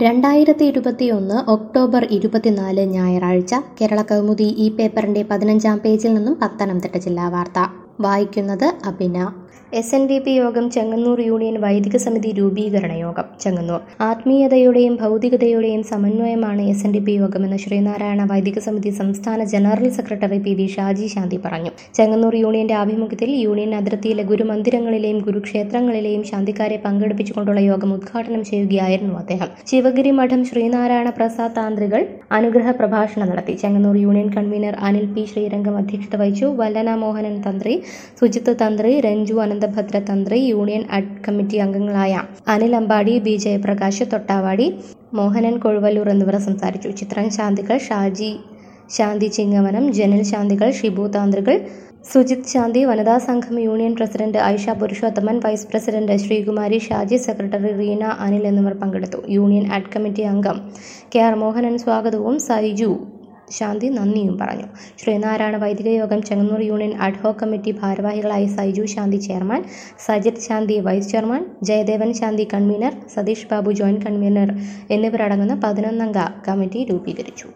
രണ്ടായിരത്തി ഇരുപത്തിയൊന്ന് ഒക്ടോബർ ഇരുപത്തിനാല് ഞായറാഴ്ച കേരള കൗമുദി ഈ പേപ്പറിന്റെ പതിനഞ്ചാം പേജിൽ നിന്നും പത്തനംതിട്ട ജില്ലാ വാർത്ത വായിക്കുന്നത് Abhina S N D P യോഗം ചെങ്ങന്നൂർ യൂണിയൻ വൈദിക സമിതി രൂപീകരണ യോഗം ചെങ്ങന്നൂർ ആത്മീയതയുടെയും ഭൗതികതയുടെയും സമന്വയമാണ് എസ് എൻ ഡി പി യോഗമെന്ന് ശ്രീനാരായണ വൈദിക സമിതി സംസ്ഥാന general secretary P V Shaji Shanthi പറഞ്ഞു ചെങ്ങന്നൂർ യൂണിയന്റെ ആഭിമുഖ്യത്തിൽ യൂണിയൻ അതിർത്തിയിലെ ഗുരുമന്ദിരങ്ങളിലെയും ഗുരുക്ഷേത്രങ്ങളിലെയും ശാന്തിക്കാരെ പങ്കെടുപ്പിച്ചുകൊണ്ടുള്ള യോഗം ഉദ്ഘാടനം ചെയ്യുകയായിരുന്നു അദ്ദേഹം ശിവഗിരി മഠം ശ്രീനാരായണ പ്രസാദ് താന്ത്രികൾ അനുഗ്രഹ പ്രഭാഷണം നടത്തി Chengannur union convener Anil P Sreerangam അധ്യക്ഷത വഹിച്ചു വല്ലന മോഹനൻ തന്ത്രി സുജിത്ത് തന്ത്രി രഞ്ജു അനന്തഭദ്ര തന്ത്രി യൂണിയൻ അഡ് കമ്മിറ്റി അംഗങ്ങളായ അനിൽ അമ്പാടി ബി ജയപ്രകാശ് തൊട്ടാവാടി മോഹനൻ കൊഴുവല്ലൂർ എന്നിവർ സംസാരിച്ചു ചിത്രം ശാന്തികൾ ഷാജി ശാന്തി ചിങ്ങവനം ജനൽ ശാന്തികൾ ഷിബു താന്ത്രികൾ സുജിത് ശാന്തി വനിതാ സംഘം union president Aisha Purushothaman vice president Sreekumari Shaji secretary Reena Anil എന്നിവർ പങ്കെടുത്തു യൂണിയൻ അഡ് കമ്മിറ്റി അംഗം കെ ആർ മോഹനൻ സ്വാഗതവും സൈജു ശാന്തി നന്ദിയും പറഞ്ഞു ശ്രീനാരായണ വൈദിക യോഗം ചെങ്ങന്നൂർ യൂണിയൻ അഡ്ഹോക് കമ്മിറ്റി ഭാരവാഹികളായ Saiju Shanthi chairman Sajith Shanthi vice chairman Jayadevan Shanthi convener Satheesh Babu joint convener എന്നിവരടങ്ങുന്ന പതിനൊന്നംഗ കമ്മിറ്റി രൂപീകരിച്ചു